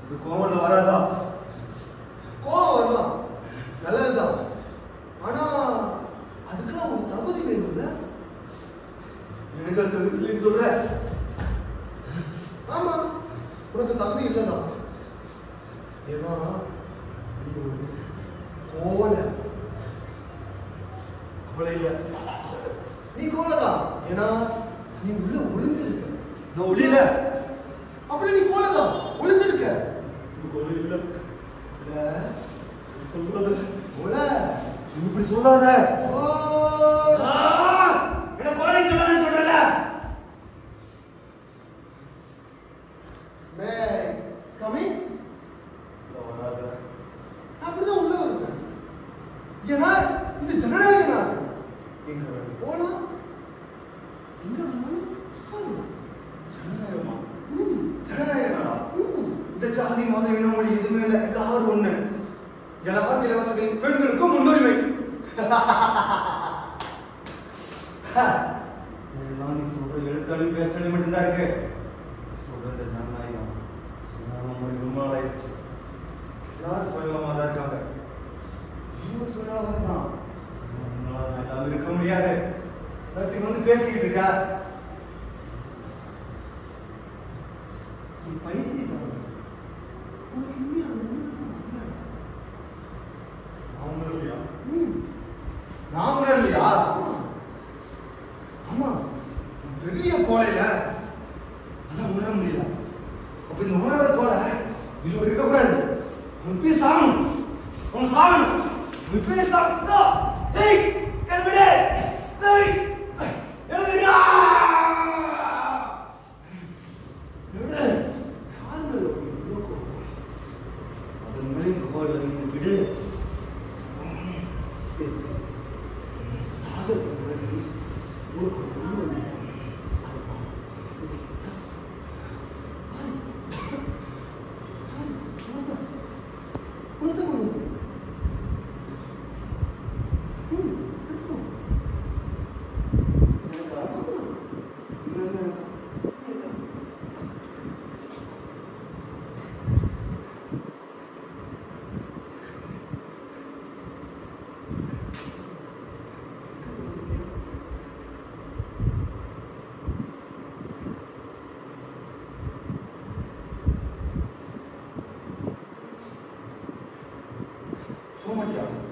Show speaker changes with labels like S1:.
S1: இது கோவம்ல வராதா
S2: கோவம் வரலாம் நல்லதுதான் ஆனா அதுக்கெல்லாம் ஒரு தகுதி வேணும்ல
S1: எனக்கு அது தகுதி இல்லைன்னு சொல்ற
S2: ஆமா உனக்கு தகுதி இல்லதான் ஏன்னா நீ ஒரு கோலை
S1: கவலை இல்ல
S2: நீ கோலைதான் ஏன்னா நீ உள்ள ஒளிஞ்சிருக்க
S1: நான் ஒளியில
S2: அப்படி நீ கோலைதான் ஒளிஞ்சிருக்க
S1: கவலை இல்ல
S2: இல்ல,
S1: சொல்றது
S2: கோலை
S1: இப்படி சொல்லாத
S2: ஓ
S1: என்ன கோலை சொல்லாதன்னு சொல்றல
S2: மே கமிங் அப்படிதான் உள்ள வருவேன் ஏன்னா இது ஜனநாயக நாடு எங்க வேணும் போலாம் எங்க வேணாலும் உட்காரலாம்.
S1: ஜனநாயகமா
S2: ம்,
S1: ஜனநாயக நாடா
S2: ம்.
S1: இந்த ஜாதி மதம் இனம் மொழி எதுவுமே இல்லை எல்லாரும் ஒண்ணு எல்லாரும் இலவசங்கள் பெண்களுக்கும் முன்னுரிமை இதெல்லாம் நீ சொல்ற எழுத்தாளி பேச்சாளி மட்டும்தான் இருக்கு சொல்ற இந்த ஜனநாயகம் சுயநலம் மாதிரி ரொம்ப நாள் ஆயிடுச்சு எல்லாரும் சுயநலமா தான் இருக்காங்க நீயும் சுயநலமா தான் உன்னால நான் இல்லாம இருக்க முடியாது சட்டி வந்து பேசிக்கிட்டு இருக்கா
S2: நீ பைத்தியக்காரன். உனக்கு இனிமே அது ஒண்ணும் புரியல.
S1: அவங்க இல்லையா
S2: ம்.
S1: நான் உணர இல்லையா
S2: ஆமா. ஆமா
S1: பெரிய கோலையில அதான் உணர முடியல அப்ப இந்த உணராத கோலை இது இருக்கக்கூடாது அவன் பேர் சாகணும் அவன் சாகணும் அவன் பேர் சாகணும் ஏய் எழுதுடே ஏய் எழுதுடா எழுது
S2: யார் மேல அப்படி இவ்வளவு கோவம்?
S1: அதன் மேலே கோலை இருந்து விடு
S2: சரி, சரி, சரி, சரி. சாகறதுக்கு முன்னாடி உனக்கு ஒரு பொண்ணு வந்திருக்கா. அதை பாரு. சரி. பாரு. பாரு. உனக்குதான். உனக்குதான் கொண்டு வந்திருக்கேன். ம், எடுத்துக்கோ.
S1: எனக்கா?
S2: ஆமா.
S1: இன்னொன்னு எனக்கா?
S2: இருக்கா?
S1: போக மாட்டியா